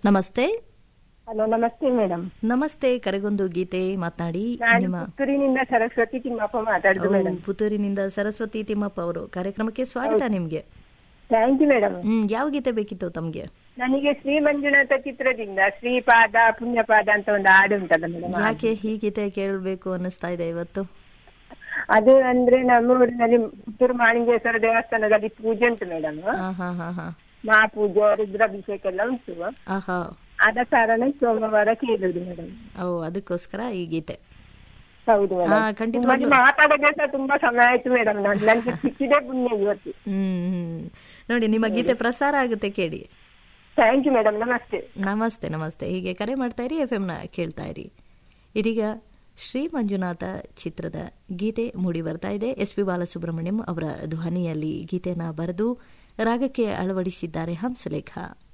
ನಮಸ್ತೆ ಹಲೋ ನಮಸ್ತೆ ಮೇಡಮ್ ನಮಸ್ತೆ ಕರೆಗೊಂದು ಗೀತೆ ಮಾತನಾಡಿ ನಾನು ನಿಮ್ಮ ಪುತ್ತೂರಿನಿಂದ ಸರಸ್ವತಿ ತಿಮ್ಮಪ್ಪ ಮಾತಾಡುದು ಓ, ಮೇಡಮ್ ಪುತ್ತೂರಿನಿಂದ ಸರಸ್ವತಿ ತಿಮ್ಮಪ್ಪ ಅವರು ಕಾರ್ಯಕ್ರಮಕ್ಕೆ ಸ್ವಾಗತ ನಿಮ್ಗೆ ಥ್ಯಾಂಕ್ ಯು ಮೇಡಮ್ ಹ್ಮ್ ಯಾವ ಗೀತೆ ಬೇಕಿತ್ತು ತಮ್ಗೆ ನನಗೆ ಶ್ರೀ ಮಂಜುನಾಥ ಚಿತ್ರದಿಂದ ಶ್ರೀಪಾದ ಪುಣ್ಯಪಾದ ಅಂತ ಒಂದು ಹಾಡು ಉಂಟಲ್ಲ ಮೇಡಮ್ ಯಾಕೆ ಈ ಗೀತೆ ಕೇಳಬೇಕು ಅನ್ನಿಸ್ತಾ ಇದೆ ಇವತ್ತು ಅದು ಅಂದ್ರೆ ನಮ್ಮ ಊರಿನಲ್ಲಿ ಪುತ್ತೂರು ಮಾಣಿಂಗೇಶ್ವರ ದೇವಸ್ಥಾನದಲ್ಲಿ ಪೂಜೆ ಉಂಟು ಮೇಡಮ್ ಹಾ ಹಾ ಹಾ ಹಾ ಮಹಾಪೂಜೆ ರುದ್ರಾಭಿಷೇಕ ಎಲ್ಲ ಉಂಟು ಆಹಾ ಆದ ಕಾರಣ ಸೋಮವಾರ ಕೇಳುದು ಮೇಡಮ್ ಓ ಅದಕ್ಕೋಸ್ಕರ ಈ ಗೀತೆ ಹೌದು ಹಾ, ಮೇಡಮ್ ಖಂಡಿತವಾಗ್ಲೂ. ನಿಮ್ಮಲ್ಲಿ ಮಾತಾಡೋದೇ ಸಹ ತುಂಬಾ ಸಮಯ ಆಯ್ತು ಮೇಡಮ್ ನನಗೆ ಸಿಕ್ಕಿದೆ ಪುಣ್ಯ ಇವತ್ತು ಹ್ಮ್ ಹ್ಮ್. ನೋಡಿ ನಿಮ್ಮ ಗೀತೆ ಪ್ರಸಾರ ಆಗುತ್ತೆ ಕೇಳಿ ಥ್ಯಾಂಕ್ ಯು ಮೇಡಮ್ ನಮಸ್ತೆ ನಮಸ್ತೆ ನಮಸ್ತೆ ಹೀಗೆ ಕರೆ ಮಾಡ್ತಾ ಇರಿ ಎಫ್ ನ ಕೇಳ್ತಾ ಇರಿ ಇದೀಗ ಶ್ರೀ ಮಂಜುನಾಥ ಚಿತ್ರದ ಗೀತೆ ಮೂಡಿ ಬರ್ತಾ ಇದೆ ಎಸ್ ಪಿ ಬಾಲಸುಬ್ರಹ್ಮಣ್ಯಂ ಅವರ ಧ್ವನಿಯಲ್ಲಿ ಗೀತೆಯನ್ನ ಬರೆದು ರಾಗಕ್ಕೆ ಅಳವಡಿಸಿದ್ದಾರೆ ಹಂಸಲೇಖ